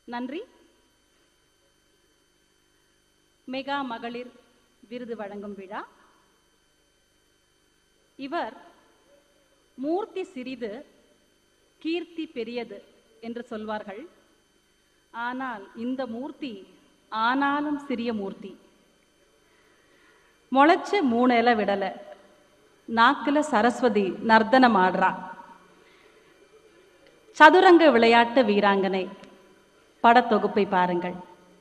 நன்றி மெகா மகளிர் விருது வழங்கும் விழா இவர் மூர்த்தி சிறிது கீர்த்தி பெரியது என்று சொல்வார்கள் ஆனால் இந்த மூர்த்தி ஆனாலும் சிறிய மூர்த்தி முளைச்சு மூணு இலை விடலை நாக்குல சரஸ்வதி நர்த்தனம் ஆடுறா சதுரங்க விளையாட்டு வீராங்கனை படத்தொகுப்பை பாருங்கள்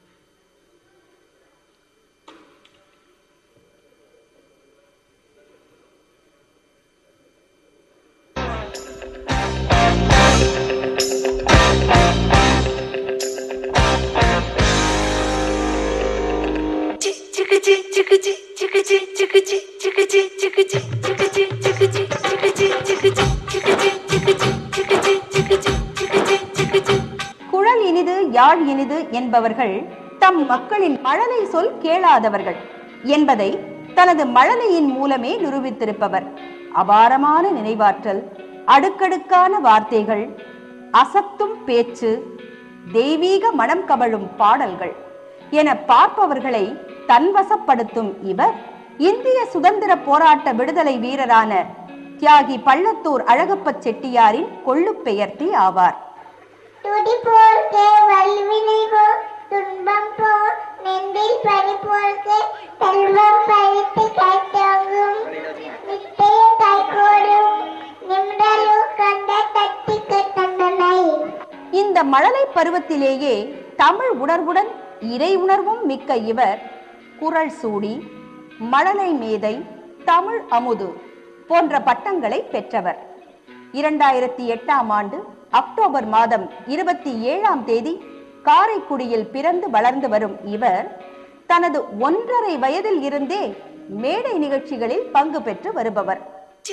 குழல் இனிது யாழ் இனிது என்பவர்கள் தம் மக்களின் மழலை சொல் கேளாதவர்கள் என்பதை தனது மழலையின் மூலமே நிரூபித்திருப்பவர் அபாரமான நினைவாற்றல் அடுக்கடுக்கான வார்த்தைகள் அசத்தும் பேச்சு தெய்வீக மனம் கமழும் பாடல்கள் என பார்ப்பவர்களை தன்வசப்படுத்தும் இவர் இந்திய சுதந்திர போராட்ட விடுதலை வீரரான தியாகி பள்ளத்தூர் அழகப்ப செட்டியாரின் கொள்ளுப் பெயர்த்தி ஆவார் துடி போர்க்கே வல்வினை போர் துன்பம் போர் நெஞ்சில் பனி போர்க்கே செல்வம் பழித்து கைத்தாங்கும் நித்தைய கைகோடும் நிமிடலு கண்ட தட்டிக்கு தந்தனை இந்த மழலை பருவத்திலேயே தமிழ் உணர்வுடன் இறை உணர்வும் மிக்க இவர் குரல் சூடி மழலை மேதை தமிழ் அமுது போன்ற பட்டங்களை பெற்றவர் இரண்டாயிரத்தி எட்டாம் ஆண்டு அக்டோபர் மாதம் இருபத்தி ஏழாம் தேதி காரைக்குடியில் பிறந்து வளர்ந்து வரும் இவர் தனது ஒன்றரை வயதில் இருந்தே மேடை நிகழ்ச்சிகளில் பங்கு பெற்று வருபவர்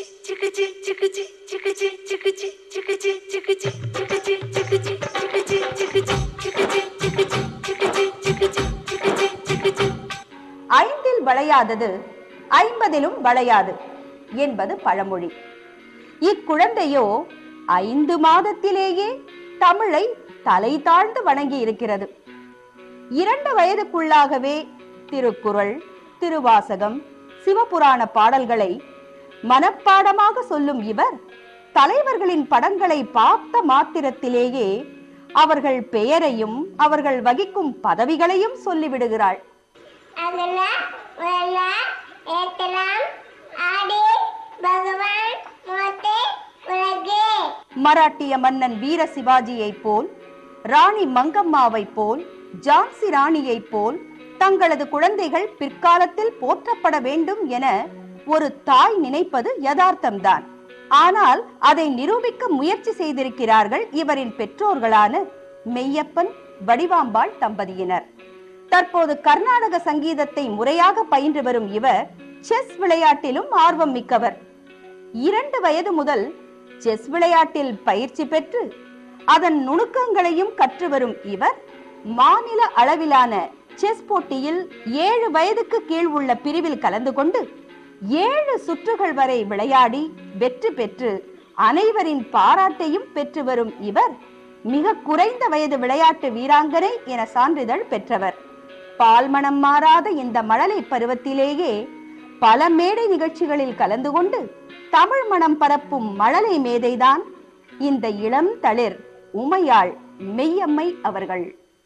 ஐந்தில் வளையாதது ஐம்பதிலும் வளையாது என்பது பழமொழி இக்குழந்தையோ ஐந்து மாதத்திலேயே தமிழை தலை தாழ்ந்து வணங்கி இருக்கிறது இரண்டு வயதுக்குள்ளாகவே திருக்குறள் திருவாசகம் சிவபுராண பாடல்களை மனப்பாடமாக சொல்லும் இவர் தலைவர்களின் படங்களை பார்த்த மாத்திரத்திலேயே அவர்கள் பெயரையும் அவர்கள் வகிக்கும் பதவிகளையும் சொல்லிவிடுகிறாள் அகல வல ஏத்தலாம் ஆடி பகவான் மோத்தே உலகே மராட்டிய மன்னன் வீர சிவாஜியைப் போல் ராணி மங்கம்மாவைப் போல் ஜான்சி ராணியைப் போல் தங்களது குழந்தைகள் பிற்காலத்தில் போற்றப்பட வேண்டும் என ஒரு தாய் நினைப்பது யதார்த்தம்தான் ஆனால் அதை நிரூபிக்க முயற்சி செய்திருக்கிறார்கள் இவரின் பெற்றோர்களான மெய்யப்பன் வடிவாம்பாள் தம்பதியினர் தற்போது கர்நாடக சங்கீதத்தை முறையாக பயின்று வரும் இவர் செஸ் விளையாட்டிலும் ஆர்வம் மிக்கவர் இரண்டு வயது முதல் செஸ் விளையாட்டில் பயிற்சி பெற்று அதன் நுணுக்கங்களையும் கற்று வரும் இவர் மாநில அளவிலான செஸ் போட்டியில் ஏழு வயதுக்கு கீழ் உள்ள பிரிவில் கலந்து கொண்டு ஏழு சுற்றுகள் வரை விளையாடி வெற்றி பெற்று அனைவரின் பாராட்டையும் பெற்று வரும் இவர் மிக குறைந்த வயது விளையாட்டு வீராங்கனை என சான்றிதழ் பெற்றவர் பால்மணம் மாறாத இந்த மழலை பருவத்திலேயே பல மேடை நிகழ்ச்சிகளில் கலந்து கொண்டு தமிழ் மணம் பரப்பும் மழலை மேதைதான் இந்த இளம் தளிர் உமையாள் மெய்யம்மை அவர்கள்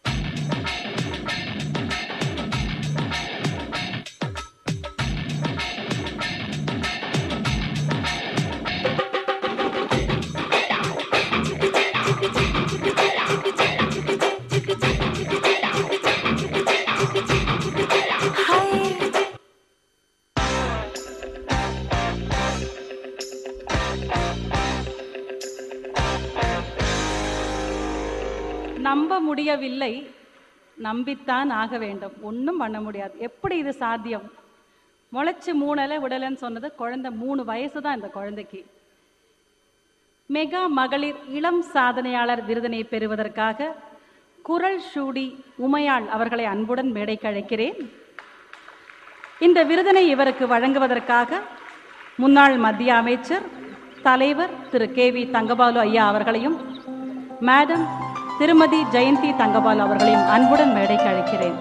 நம்ப முடியவில்லை நம்பித்தான் ஆக வேண்டும் ஒன்றும் பண்ண முடியாது எப்படி இது சாத்தியம் முளைச்சு மூணலை விடலைன்னு சொன்னது குழந்தை மூணு வயசு தான் இந்த குழந்தைக்கு மெகா மகளிர் இளம் சாதனையாளர் விருதினை பெறுவதற்காக குரல் சூடி உமையாள் அவர்களை அன்புடன் மேடைக்கு அழைக்கிறேன் இந்த விருதினை இவருக்கு வழங்குவதற்காக முன்னாள் மத்திய அமைச்சர் தலைவர் திரு கே வி தங்கபாலு ஐயா அவர்களையும் மேடம் திருமதி ஜெயந்தி தங்கபால் அவர்களையும் அன்புடன் மேடைக்கு அழைக்கிறேன்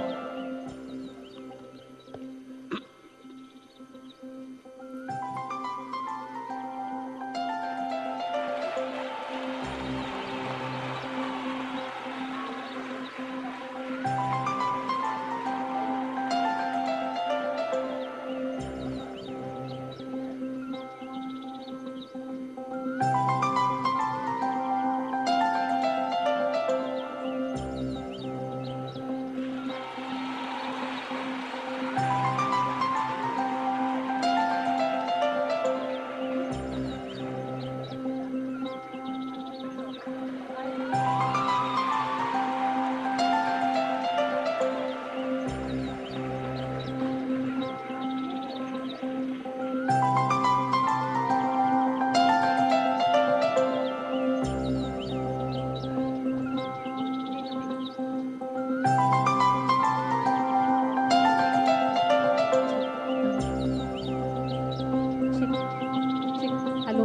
ஹலோ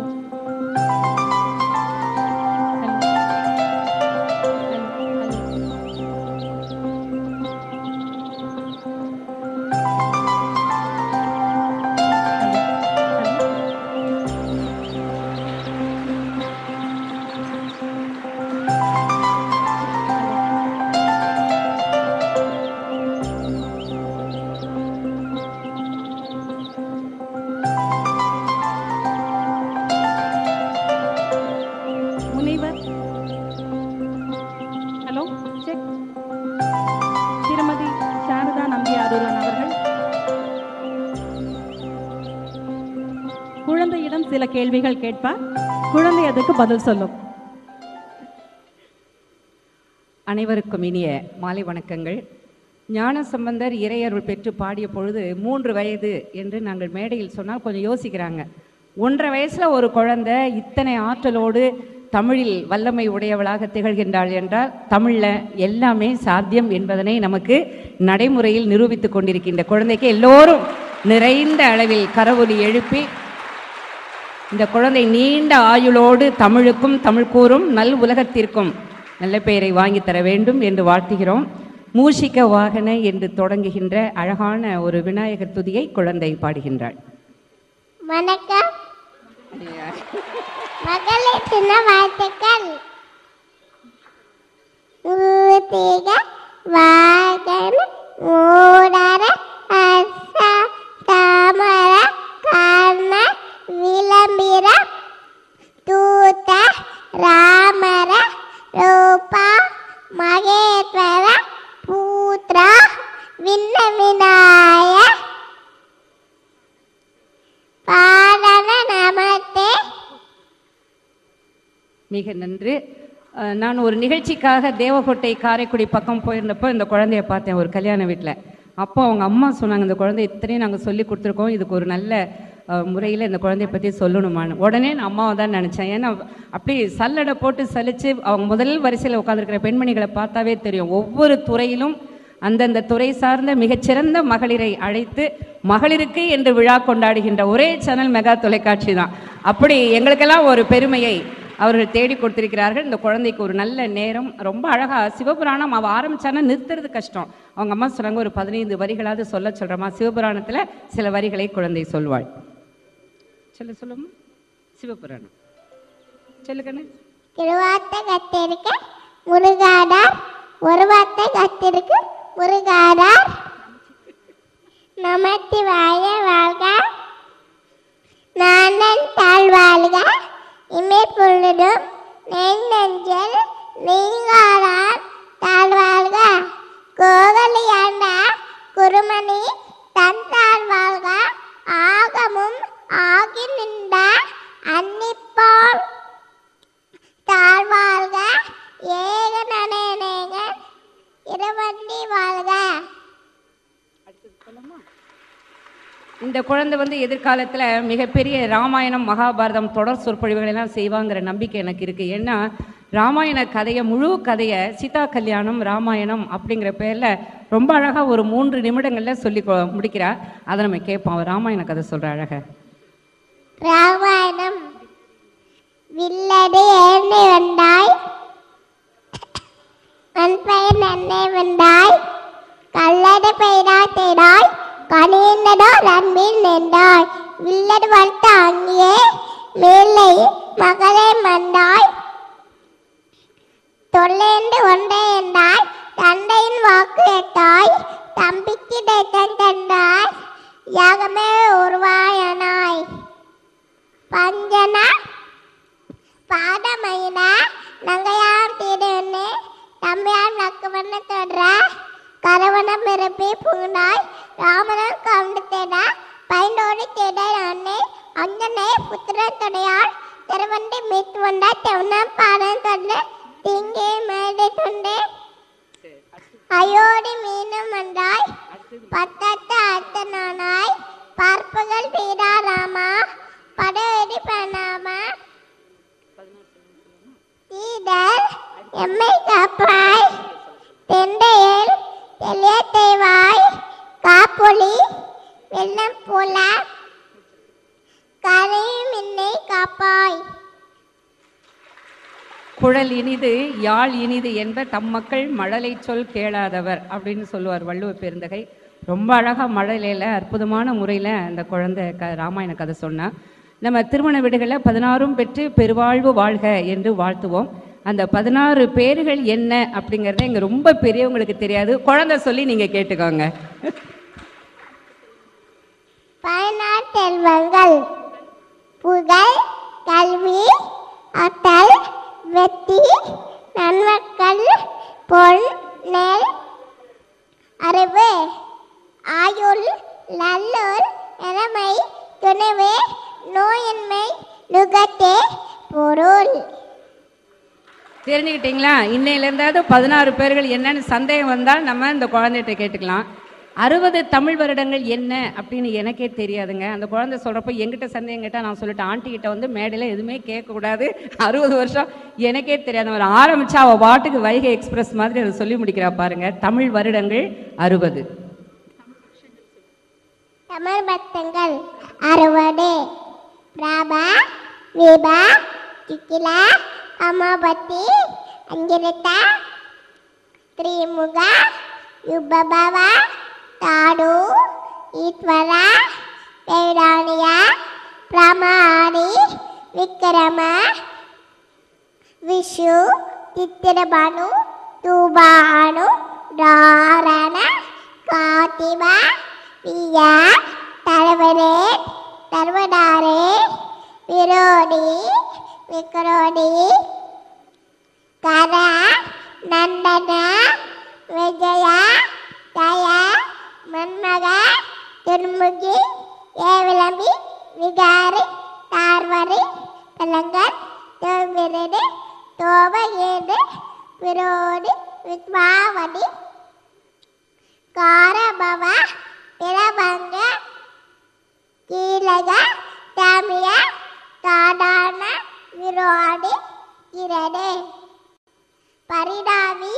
முனைவர் ஹலோ செக் திருமதி சாரதா நம்பி அருளன் அவர்கள் குழந்தையிடம் சில கேள்விகள் கேட்பார் குழந்தை அதுக்கு பதில் சொல்லும் அனைவருக்கும் இனிய மாலை வணக்கங்கள் ஞான சம்பந்தர் இறையருள் பெற்று பாடிய பொழுது மூன்று வயது என்று நாங்கள் மேடையில் சொன்னால் கொஞ்சம் யோசிக்கிறாங்க ஒன்றரை வயசுல ஒரு குழந்தை இத்தனை ஆற்றலோடு தமிழில் வல்லமை உடையவளாக திகழ்கின்றாள் என்றால் தமிழில் எல்லாமே சாத்தியம் என்பதனை நமக்கு நடைமுறையில் நிரூபித்துக் கொண்டிருக்கின்ற குழந்தைக்கு எல்லோரும் நிறைந்த அளவில் கரவொலி எழுப்பி இந்த குழந்தை நீண்ட ஆயுளோடு தமிழுக்கும் தமிழ் கூறும் நல் உலகத்திற்கும் நல்ல பெயரை வாங்கி தர வேண்டும் என்று வாழ்த்துகிறோம் மூஷிக வாகன என்று தொடங்குகின்ற அழகான ஒரு விநாயகர் துதியை குழந்தை பாடுகின்றாள் வணக்கம் மகளே சின்ன வாழ்த்துக்கள் ஊதிக வாகன மூடர அச தாமர கர்ண விளம்பிர தூத ராமர ரூபா மகேஸ்வர பூத்ரா விண்ண விநாய பாடன நமத்தே மிக நன்று அஹ், நான் ஒரு நிகழ்ச்சிக்காக தேவகோட்டை காரைக்குடி பக்கம் போயிருந்தப்போ இந்த குழந்தைய பார்த்தேன் ஒரு கல்யாண வீட்டில் அப்போ அவங்க அம்மா சொன்னாங்க இந்த குழந்தை இத்தனையும் நாங்கள் சொல்லி கொடுத்துருக்கோம் இதுக்கு ஒரு நல்ல முறையில் இந்த குழந்தைய பற்றி சொல்லணுமான்னு உடனே நான் அம்மாவை தான் நினச்சேன் ஏன்னா அப்படி சல்லடை போட்டு சலிச்சு அவங்க முதல் வரிசையில் உட்காந்துருக்கிற பெண்மணிகளை பார்த்தாவே தெரியும் ஒவ்வொரு துறையிலும் அந்தந்த துறை சார்ந்த மிகச்சிறந்த மகளிரை அழைத்து மகளிருக்கு என்று விழா கொண்டாடுகின்ற ஒரே சேனல் மெகா தொலைக்காட்சி தான் அப்படி எங்களுக்கெல்லாம் ஒரு பெருமையை அவர்கள் தேடி கொடுத்திருக்கிறார்கள் இந்த குழந்தைக்கு ஒரு நல்ல நேரம் ரொம்ப அழகா சிவபுராணம் அவ ஆரம்பிச்சானா நிறுத்துறது கஷ்டம் அவங்க அம்மா சொன்னாங்க ஒரு பதினைந்து வரிகளாவது சொல்ல சொல்றமா சிவபுராணத்துல சில வரிகளை குழந்தை சொல்வாள் சொல்ல சொல்லுமா சிவபுராணம் சொல்லு கண்ணு திருவார்த்தை கத்திருக்கு முருகாடார் ஒரு வார்த்தை கத்திருக்கு முருகாடார் நமத்தி வாழ வாழ்க நானன் தாழ் வாழ்க இமை பொழுதும் நெய் நெஞ்சல் நீங்காடார் தாழ் வாழ்க கோகலியாண்ட குருமணி தன் தாழ் வாழ்க ஆகமும் ஆகி நின்ற அன்னிப்பால் தாழ்வாழ்க ஏக நனேக இரவண்டி வாழ்க இந்த குழந்தை வந்து எதிர்காலத்துல மிகப்பெரிய ராமாயணம் மகாபாரதம் தொடர் சொற்பொழிவுகள் எல்லாம் செய்வாங்கிற நம்பிக்கை எனக்கு இருக்கு ஏன்னா ராமாயண கதையை முழு கதையை சீதா கல்யாணம் ராமாயணம் அப்படிங்கிற பேர்ல ரொம்ப அழகா ஒரு மூன்று நிமிடங்கள்ல சொல்லி கொ- முடிக்கிறா அதை நம்ம கேட்போம் அவர் ராமாயண கதை சொல்ற அழகா ராமாயணம் வில்லடி ஏந்தி வந்தாய் மண் பெயர் நன்னை வெந்தாய் கல்லடு பெயரா தேடாய் கனிந்தடோ ரன்பில் நின்றாய் வில்லடு வளர்த்த அங்கே மேலை மகளே மந்தாய் தொல்லேந்து ஒன்றே என்றாய் தந்தையின் வாக்கு எட்டாய் தம்பிக்கு தேத்தன் தந்தாய் யாகமே உருவாயனாய் பஞ்சன பாதமயின நங்கையாம் தீடுன்னு தம்பியார் நக்குவண்ண தொடர கரவணம் பிறப்பி புகுந்தாய் ராமனன் கவுண்டு தேட பைந்தோடி தேட நானே அஞ்சனே புத்திரன் துணையாள் திருவண்டி மீட்டு வந்தாய் தெவனம் பாடம் தொண்டு திங்கே மேடை தொண்டு அயோடி மீனும் வந்தாய் பத்தத்து அத்தனானாய் பார்ப்புகள் வீராராமா படையடி பண்ணாமா தீதர் எம்மை காப்பாய் தெண்டையல் தெளிய தேவாய் காப்பொலி வெள்ளம் போல கரையும் என்னை காப்பாய் குழல் இனிது யாழ் இனிது என்ப தம் மக்கள் மழலை சொல் கேளாதவர் அப்படின்னு சொல்லுவார் வள்ளுவ பெருந்தகை ரொம்ப அழகாக மழலையில் அற்புதமான முறையில் அந்த குழந்தை க ராமாயண கதை சொன்னா நம்ம திருமண வீடுகளில் பதினாறும் பெற்று பெருவாழ்வு வாழ்க என்று வாழ்த்துவோம் அந்த பதினாறு பேர்கள் என்ன அப்படிங்கிறத இங்கே ரொம்ப பெரியவங்களுக்கு தெரியாது குழந்தை சொல்லி நீங்கள் கேட்டுக்கோங்க பயனார் செல்வங்கள் புகழ் கல்வி அட்டல் வெற்றி நன்மக்கள் பொன் நெல் அறிவு ஆயுள் நல்லூர் இளமை துணிவு நோயின்மை நுகத்தே பொருள் தெரிஞ்சுக்கிட்டீங்களா இன்னையிலேருந்தாவது பதினாறு பேர்கள் என்னன்னு சந்தேகம் வந்தால் நம்ம இந்த குழந்தைகிட்ட கேட்டுக்கலாம் அறுபது தமிழ் வருடங்கள் என்ன அப்படின்னு எனக்கே தெரியாதுங்க அந்த குழந்தை சொல்கிறப்ப எங்கிட்ட சந்தேகம் கேட்டால் நான் சொல்லிட்டேன் ஆண்டி கிட்ட வந்து மேடையில் எதுவுமே கேட்கக்கூடாது அறுபது வருஷம் எனக்கே தெரியாது அவர் ஆரம்பிச்சா அவள் பாட்டுக்கு வைகை எக்ஸ்பிரஸ் மாதிரி அதை சொல்லி முடிக்கிறா பாருங்க தமிழ் வருடங்கள் அறுபது தமிழ் பக்தங்கள் அறுபது பிரபா விபா கிக்கிலா அமாபத்தி அங்கிருத்தா த்ரிமுக யுபபவ தாடு ஈஸ்வர பௌராணிய பிரமாணி விக்ரம விஷு சித்திரபானு தூபானு தாரண காத்திப பிய தலைவரே சர்வதாரே விரோடி விக்ரோடி கர நந்தன விஜய ஜய மன்மக திருமுகி ஏவிளம்பி விகாரி தார்வரி கலங்கர் தோவிரடு தோபகேடு விரோடி வித்மாவதி காரபவ பிரபங்க கீழக தாமிய தாடான விரோடி கிரடு பரிடாவி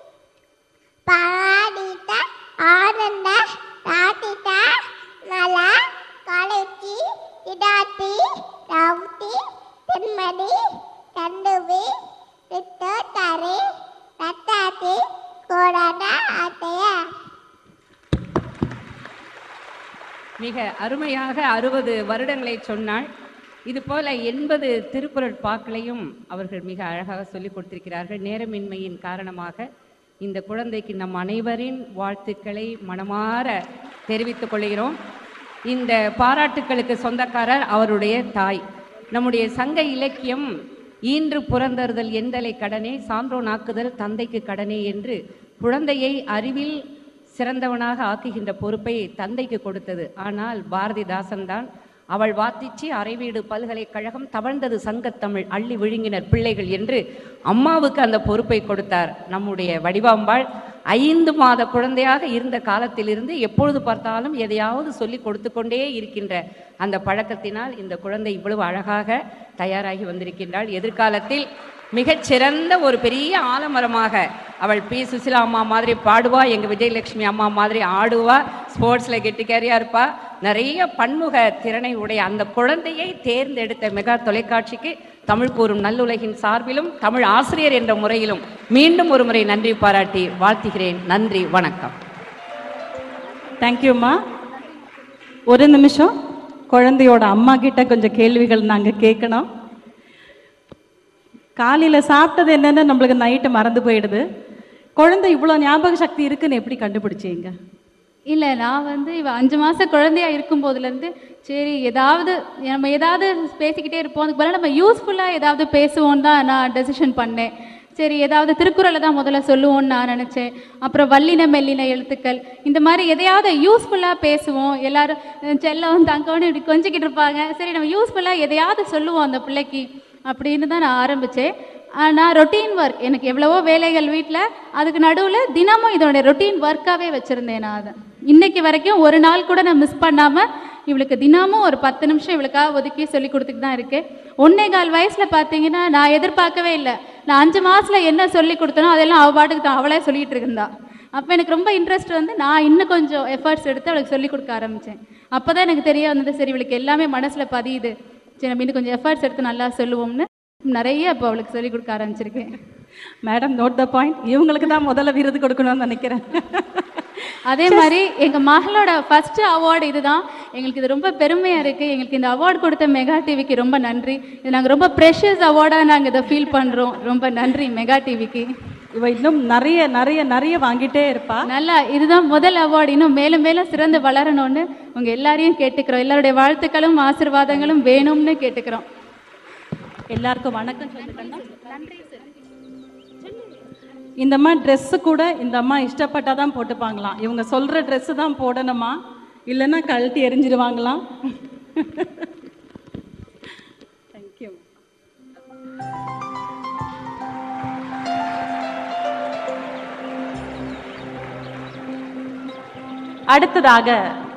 பாடித்த ஆனந்த ராட்டித்த நல கலைச்சி இடாத்தி ரவுத்தி தென்மதி தண்டுவி விட்டு தரி ரத்தாத்தி கோடான ஆத்தைய மிக அருமையாக அறுபது வருடங்களை சொன்னாள் இது போல எண்பது திருக்குறள் பாக்களையும் அவர்கள் மிக அழகாக சொல்லிக் கொடுத்திருக்கிறார்கள் நேரமின்மையின் காரணமாக இந்த குழந்தைக்கு நம் அனைவரின் வாழ்த்துக்களை மனமாற தெரிவித்துக் கொள்கிறோம் இந்த பாராட்டுக்களுக்கு சொந்தக்காரர் அவருடைய தாய் நம்முடைய சங்க இலக்கியம் ஈன்று புறந்தறுதல் எந்தலை கடனே சான்றோன் ஆக்குதல் தந்தைக்கு கடனே என்று குழந்தையை அறிவில் சிறந்தவனாக ஆக்குகின்ற பொறுப்பை தந்தைக்கு கொடுத்தது ஆனால் பாரதிதாசன் தான் அவள் வாத்திச்சு அரைவீடு பல்கலைக்கழகம் தவழ்ந்தது சங்கத்தமிழ் அள்ளி விழுங்கினர் பிள்ளைகள் என்று அம்மாவுக்கு அந்த பொறுப்பை கொடுத்தார் நம்முடைய வடிவாம்பாள் ஐந்து மாத குழந்தையாக இருந்த காலத்திலிருந்து எப்பொழுது பார்த்தாலும் எதையாவது சொல்லி கொடுத்து கொண்டே இருக்கின்ற அந்த பழக்கத்தினால் இந்த குழந்தை இவ்வளவு அழகாக தயாராகி வந்திருக்கின்றாள் எதிர்காலத்தில் மிகச்சிறந்த ஒரு பெரிய ஆலமரமாக அவள் பி சுசிலா அம்மா மாதிரி பாடுவா எங்க விஜயலட்சுமி அம்மா மாதிரி ஆடுவா ஸ்போர்ட்ஸ்ல கெட்டிக்காரியா இருப்பா நிறைய பன்முக திறனை உடைய அந்த குழந்தையை தேர்ந்தெடுத்த மெகா தொலைக்காட்சிக்கு தமிழ் கூறும் நல்லுலகின் சார்பிலும் தமிழ் ஆசிரியர் என்ற முறையிலும் மீண்டும் ஒரு முறை நன்றி பாராட்டி வாழ்த்துகிறேன் நன்றி வணக்கம் தேங்க்யூம்மா ஒரு நிமிஷம் குழந்தையோட அம்மா கிட்ட கொஞ்சம் கேள்விகள் நாங்க கேட்கணும் காலையில சாப்பிட்டது என்னன்னு நம்மளுக்கு நைட்டு மறந்து போயிடுது குழந்தை இவ்வளோ ஞாபக சக்தி இருக்குன்னு எப்படி கண்டுபிடிச்சீங்க இல்லை நான் வந்து இவ அஞ்சு மாதம் குழந்தையா இருக்கும் போதுலேருந்து சரி ஏதாவது நம்ம ஏதாவது பேசிக்கிட்டே இருப்போம் அதுக்கு பதிலா நம்ம யூஸ்ஃபுல்லாக ஏதாவது பேசுவோம் தான் நான் டெசிஷன் பண்ணேன் சரி ஏதாவது திருக்குறளை தான் முதல்ல சொல்லுவோம்னு நான் நினச்சேன் அப்புறம் வல்லின மெல்லின எழுத்துக்கள் இந்த மாதிரி எதையாவது யூஸ்ஃபுல்லாக பேசுவோம் எல்லாரும் அஹ் செல்லம் தங்கம்னு இப்படி கொஞ்சிக்கிட்டு இருப்பாங்க சரி நம்ம யூஸ்ஃபுல்லாக எதையாவது சொல்லுவோம் அந்த பிள்ளைக்கு அப்படின்னு தான் நான் ஆரம்பித்தேன் நான் ரொட்டீன் ஒர்க் எனக்கு எவ்வளவோ வேலைகள் வீட்டில் அதுக்கு நடுவில் தினமும் இதோட ரொட்டீன் ஒர்க்காகவே வச்சுருந்தேன் நான் அதை இன்னைக்கு வரைக்கும் ஒரு நாள் கூட நான் மிஸ் பண்ணாமல் இவளுக்கு தினமும் ஒரு பத்து நிமிஷம் இவளுக்காக ஒதுக்கி சொல்லி கொடுத்துட்டு தான் இருக்கேன் ஒன்னே கால் வயசில் பார்த்தீங்கன்னா நான் எதிர்பார்க்கவே இல்லை நான் அஞ்சு மாதத்தில் என்ன சொல்லி கொடுத்தனோ அதெல்லாம் அவள் பாட்டுக்கு தான் அவளே சொல்லிட்டு இருந்தா அப்போ எனக்கு ரொம்ப இன்ட்ரெஸ்ட் வந்து நான் இன்னும் கொஞ்சம் எஃபர்ட்ஸ் எடுத்து அவளுக்கு சொல்லி கொடுக்க ஆரம்பித்தேன் அப்போ தான் எனக்கு தெரிய வந்தது சரி இவளுக்கு எல்லாமே மனசில் பதியுது சரி நம்ம இன்னும் கொஞ்சம் எஃபர்ட்ஸ் எடுத்து நல்லா சொல்லுவோம்னு நிறைய இப்போ அவளுக்கு சொல்லி கொடுக்க ஆரம்பிச்சிருக்கேன் மேடம் நோட் த பாயிண்ட் இவங்களுக்கு தான் முதல்ல விருது கொடுக்கணும்னு நினைக்கிறேன் அதே மாதிரி எங்க மகளோட ஃபர்ஸ்ட் அவார்டு இதுதான் எங்களுக்கு இது ரொம்ப பெருமையா இருக்கு எங்களுக்கு இந்த அவார்டு கொடுத்த மெகா டிவிக்கு ரொம்ப நன்றி இது நாங்க ரொம்ப ப்ரெஷஸ் அவார்டா நாங்க இதை ஃபீல் பண்றோம் ரொம்ப நன்றி மெகா டிவிக்கு இவ இன்னும் நிறைய நிறைய நிறைய வாங்கிட்டே இருப்பா நல்லா இதுதான் முதல் அவார்டு இன்னும் மேலும் மேலும் சிறந்து வளரணும்னு உங்க எல்லாரையும் கேட்டுக்கிறோம் எல்லாருடைய வாழ்த்துக்களும் ஆசீர்வாதங்களும் வேணும்னு கேட்டுக்கிறோம் எல்லாருக்கும் வணக்கம் சொல்லிட்டேன்னா இந்த அம்மா ட்ரெஸ்ஸு கூட இந்த அம்மா இஷ்டப்பட்டா தான் போட்டுப்பாங்களாம் இவங்க சொல்ற ட்ரெஸ்ஸு தான் போடணுமா இல்லைன்னா கழட்டி எரிஞ்சிடுவாங்களாம் தேங்க்யூ அடுத்ததாக